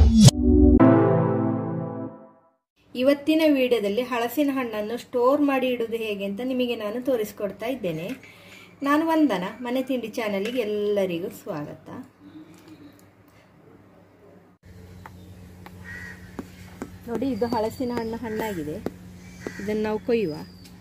ಇವತ್ತಿನ ವಿಡಿಯೋದಲ್ಲಿ ಹಲಸಿನ ಹಣ್ಣನ್ನು ಸ್ಟೋರ್ ಮಾಡಿ ಇಡುವುದು ಹೇಗೆ ಅಂತ ನಿಮಗೆ ನಾನು ತೋರಿಸ್ಕೊಡ್ತಾ ಇದ್ದೇನೆ ನಾನು ವಂದನ ಮನೆ ತಿಂಡಿ ಚಾನಲಿಗೆ ಎಲ್ಲರಿಗೂ ಸ್ವಾಗತ ನೋಡಿ ಇದು ಹಲಸಿನ ಹಣ್ಣು ಹಣ್ಣಾಗಿದೆ ಇದನ್ನು ನಾವು ಕೊಯ್ಯುವ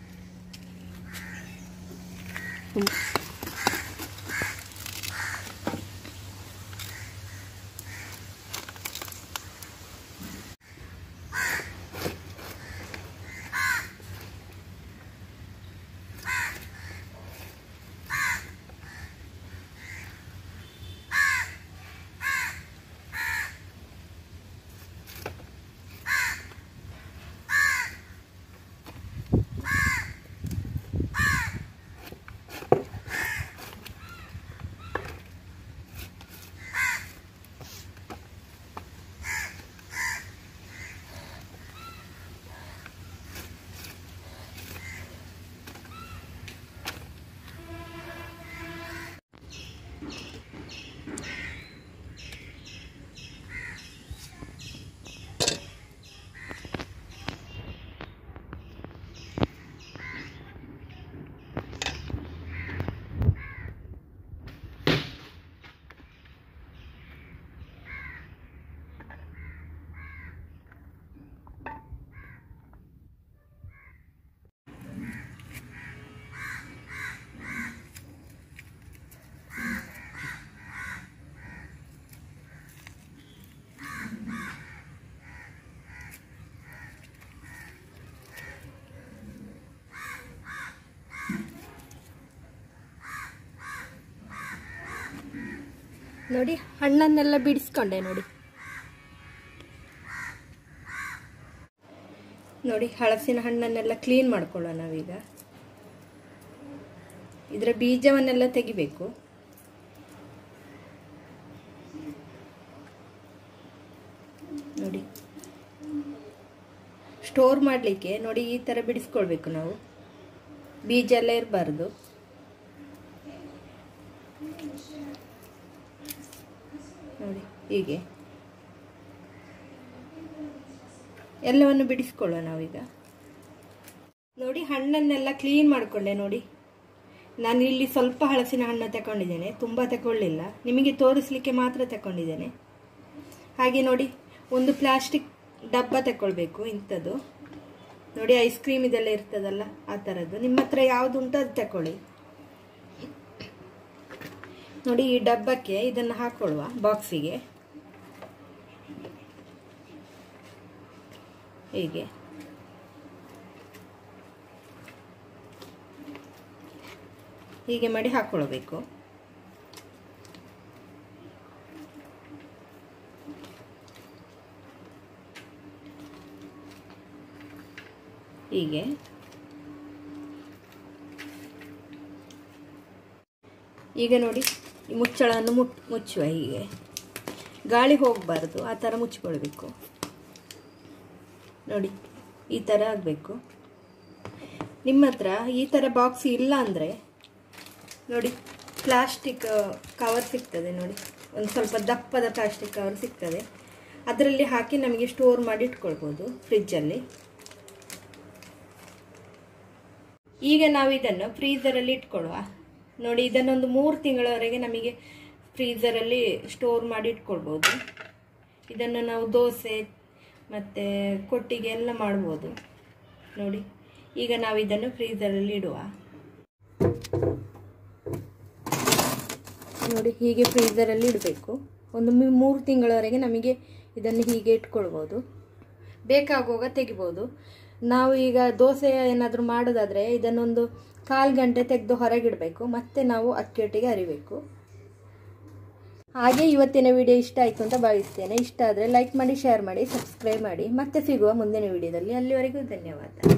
ನೋಡಿ ಹಣ್ಣನ್ನೆಲ್ಲ ಬಿಡಿಸ್ಕೊಂಡೆ ನೋಡಿ ನೋಡಿ ಹಳಸಿನ ಹಣ್ಣನ್ನೆಲ್ಲ ಕ್ಲೀನ್ ಮಾಡ್ಕೊಳ್ಳೋಣ ನಾವೀಗ ಇದರ ಬೀಜವನ್ನೆಲ್ಲ ತೆಗಿಬೇಕು ನೋಡಿ ಸ್ಟೋರ್ ಮಾಡಲಿಕ್ಕೆ ನೋಡಿ ಈ ಥರ ಬಿಡಿಸ್ಕೊಳ್ಬೇಕು ನಾವು ಬೀಜ ಎಲ್ಲ ಇರಬಾರ್ದು ನೋಡಿ ಹೀಗೆ ಎಲ್ಲವನ್ನು ಬಿಡಿಸ್ಕೊಳ್ಳೋಣ ನಾವೀಗ ನೋಡಿ ಹಣ್ಣನ್ನೆಲ್ಲ ಕ್ಲೀನ್ ಮಾಡಿಕೊಂಡೆ ನೋಡಿ ನಾನು ಇಲ್ಲಿ ಸ್ವಲ್ಪ ಹಲಸಿನ ಹಣ್ಣು ತಗೊಂಡಿದ್ದೇನೆ ತುಂಬ ತಗೊಳ್ಳಿಲ್ಲ ನಿಮಗೆ ತೋರಿಸಲಿಕ್ಕೆ ಮಾತ್ರ ತಗೊಂಡಿದ್ದೇನೆ ಹಾಗೆ ನೋಡಿ ಒಂದು ಪ್ಲಾಸ್ಟಿಕ್ ಡಬ್ಬ ತಗೊಳ್ಬೇಕು ಇಂಥದ್ದು ನೋಡಿ ಐಸ್ ಕ್ರೀಮ್ ಇದೆಲ್ಲ ಇರ್ತದಲ್ಲ ಆ ಥರದ್ದು ನಿಮ್ಮ ಹತ್ರ ಯಾವುದು ಉಂಟು ಅದು ತಗೊಳ್ಳಿ ನೋಡಿ ಈ ಡಬ್ಬಕ್ಕೆ ಇದನ್ನು ಹಾಕೊಳ್ಳುವ ಬಾಕ್ಸಿಗೆ ಹೀಗೆ ಹೀಗೆ ಮಾಡಿ ಹಾಕ್ಕೊಳ್ಬೇಕು ಹೀಗೆ ಈಗ ನೋಡಿ ಈ ಮುಚ್ಚಳವನ್ನು ಮುಟ್ ಮುಚ್ಚುವ ಹೀಗೆ ಗಾಳಿ ಹೋಗಬಾರ್ದು ಆ ಥರ ಮುಚ್ಚಿಕೊಳ್ಬೇಕು ನೋಡಿ ಈ ಥರ ಆಗಬೇಕು ನಿಮ್ಮ ಹತ್ರ ಈ ಥರ ಬಾಕ್ಸ್ ಇಲ್ಲ ಅಂದರೆ ನೋಡಿ ಪ್ಲಾಸ್ಟಿಕ್ ಕವರ್ ಸಿಗ್ತದೆ ನೋಡಿ ಒಂದು ಸ್ವಲ್ಪ ದಪ್ಪದ ಪ್ಲಾಸ್ಟಿಕ್ ಕವರ್ ಸಿಗ್ತದೆ ಅದರಲ್ಲಿ ಹಾಕಿ ನಮಗೆ ಸ್ಟೋರ್ ಮಾಡಿ ಇಟ್ಕೊಳ್ಬೋದು ಫ್ರಿಜ್ಜಲ್ಲಿ ಈಗ ನಾವು ಇದನ್ನು ಫ್ರೀಝರಲ್ಲಿ ಇಟ್ಕೊಳ್ಳುವ ನೋಡಿ ಇದನ್ನೊಂದು ಮೂರು ತಿಂಗಳವರೆಗೆ ನಮಗೆ ಫ್ರೀಝರಲ್ಲಿ ಸ್ಟೋರ್ ಮಾಡಿ ಇಟ್ಕೊಳ್ಬೋದು ಇದನ್ನು ನಾವು ದೋಸೆ ಮತ್ತು ಕೊಟ್ಟಿಗೆ ಎಲ್ಲ ಮಾಡ್ಬೋದು ನೋಡಿ ಈಗ ನಾವು ಇದನ್ನು ಫ್ರೀಝರಲ್ಲಿ ಇಡುವ ನೋಡಿ ಹೀಗೆ ಫ್ರೀಝರಲ್ಲಿ ಇಡಬೇಕು ಒಂದು ಮೂರು ತಿಂಗಳವರೆಗೆ ನಮಗೆ ಇದನ್ನು ಹೀಗೆ ಇಟ್ಕೊಳ್ಬೋದು ಬೇಕಾಗುವಾಗ ತೆಗಿಬೋದು ನಾವು ಈಗ ದೋಸೆ ಏನಾದರೂ ಮಾಡೋದಾದರೆ ಇದನ್ನೊಂದು ಕಾಲು ಗಂಟೆ ತೆಗೆದು ಹೊರಗಿಡಬೇಕು ಮತ್ತೆ ನಾವು ಅಕ್ಕಿಯೊಟ್ಟಿಗೆ ಅರಿಬೇಕು ಹಾಗೆ ಇವತ್ತಿನ ವಿಡಿಯೋ ಇಷ್ಟ ಆಯಿತು ಅಂತ ಭಾವಿಸ್ತೇನೆ ಇಷ್ಟ ಆದರೆ ಲೈಕ್ ಮಾಡಿ ಶೇರ್ ಮಾಡಿ ಸಬ್ಸ್ಕ್ರೈಬ್ ಮಾಡಿ ಮತ್ತೆ ಸಿಗುವ ಮುಂದಿನ ವಿಡಿಯೋದಲ್ಲಿ ಅಲ್ಲಿವರೆಗೂ ಧನ್ಯವಾದ